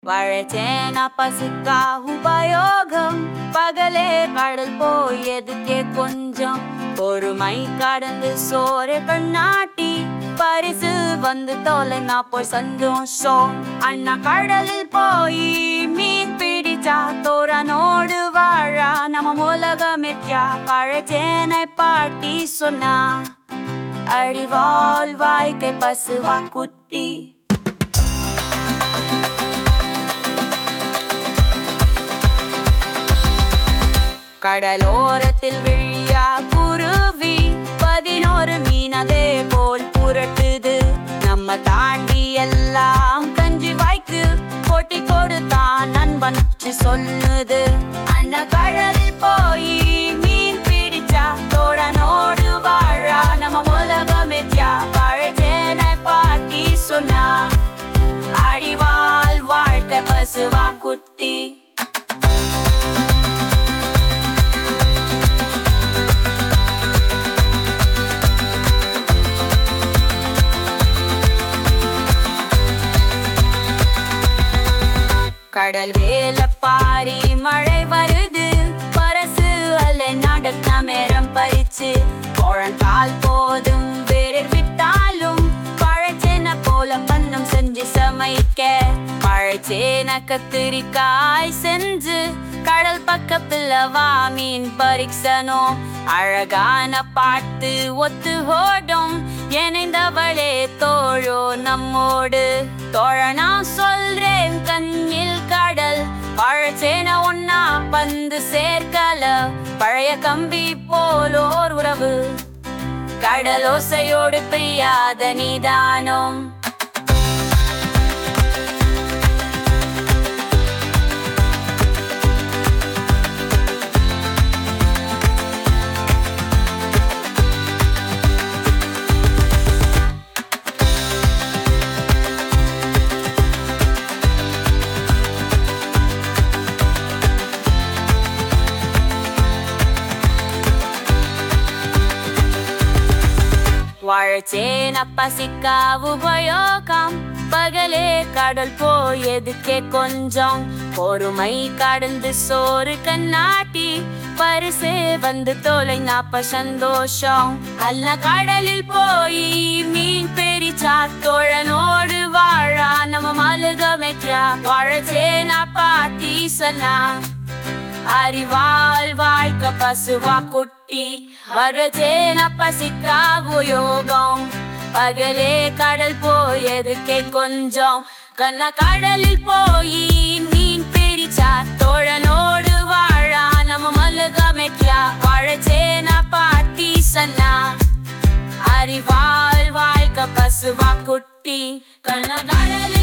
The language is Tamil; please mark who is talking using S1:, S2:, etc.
S1: வழச்சேன பசிக்கா உபயோகம் பகலே கடல் போயதுக்கே கொஞ்சம் பொறுமை கடந்து சோறு கண்ணாட்டி பரிசு வந்து தோலை நான் போய் சந்தோஷம் அண்ணா கடலில் போய் மீன் பிடிச்சா தோரனோடு வாழா நம்ம உலகமெற்றா பழச்சேனை பாட்டி சொன்னா அழிவால் வாழ்க்கை பசுவா குட்டி கடலோரத்தில் விழியா குருவி பதினோரு மீன் அதே போல் புரட்டுது நம்ம தாண்டி எல்லாம் கஞ்சி வாய்க்கு போட்டி கொடுத்தான் நண்பன் சொல்லுது அந்த கடலில் போய் மீன் பிடிச்சா தோழனோடு வாழா நம்ம உலகமெற்றா பழச்சேனை பாட்டி சொன்னா அடிவால் வாழ்க்கை பசுவா குட்டி கடல் வேல பாரி மழை வருது பரசு அல்ல நடக்க நேரம் பறிச்சு குழந்தால் போதும் வேறு விட்டாலும் பழச்சேன போல பன்னம் செஞ்சு சமைக்க பழச்சேன கத்திரிக்காய் செஞ்சு கடல் பக்கத்துல வா மீன் பறிக்கணும் அழகான பாட்டு ஒத்து ஓடும் இணைந்தவளே தோழோ நம்மோடு தோழனா சொல்றேன் கண்ணில் கடல் பழச்சேன ஒன்னா பந்து சேர்க்கல பழைய கம்பி போலோர் உறவு கடலோசையோடு பிரியாத நிதானம் வாழச்சேன பசிக்கா உபயோகம் பகலே கடல் போயதுக்கே கொஞ்சம் பொறுமை கடந்து சோறு கண்ணாட்டி பரிசே வந்து தோலை நாப்ப சந்தோஷம் அல்ல கடலில் போய் மீன் பெரிச்சா தோழனோடு வாழா நம்ம மலுகமெற்றா வாழச்சேனா பாட்டி சொன்னா அறிவால் வாழ்க்க பசுவா குட்டி வரஜேன பசிக்கா உயோகம் பகலே கடல் போயதுக்கே கொஞ்சம் கண்ண கடலில் போய் மீன் பிரிச்சா தோழனோடு வாழா நம்ம மல்லுகமெற்றா வாழச்சேன பாட்டி சன்னா அறிவால் வாழ்க்க பசுவா குட்டி கண்ண கடலில்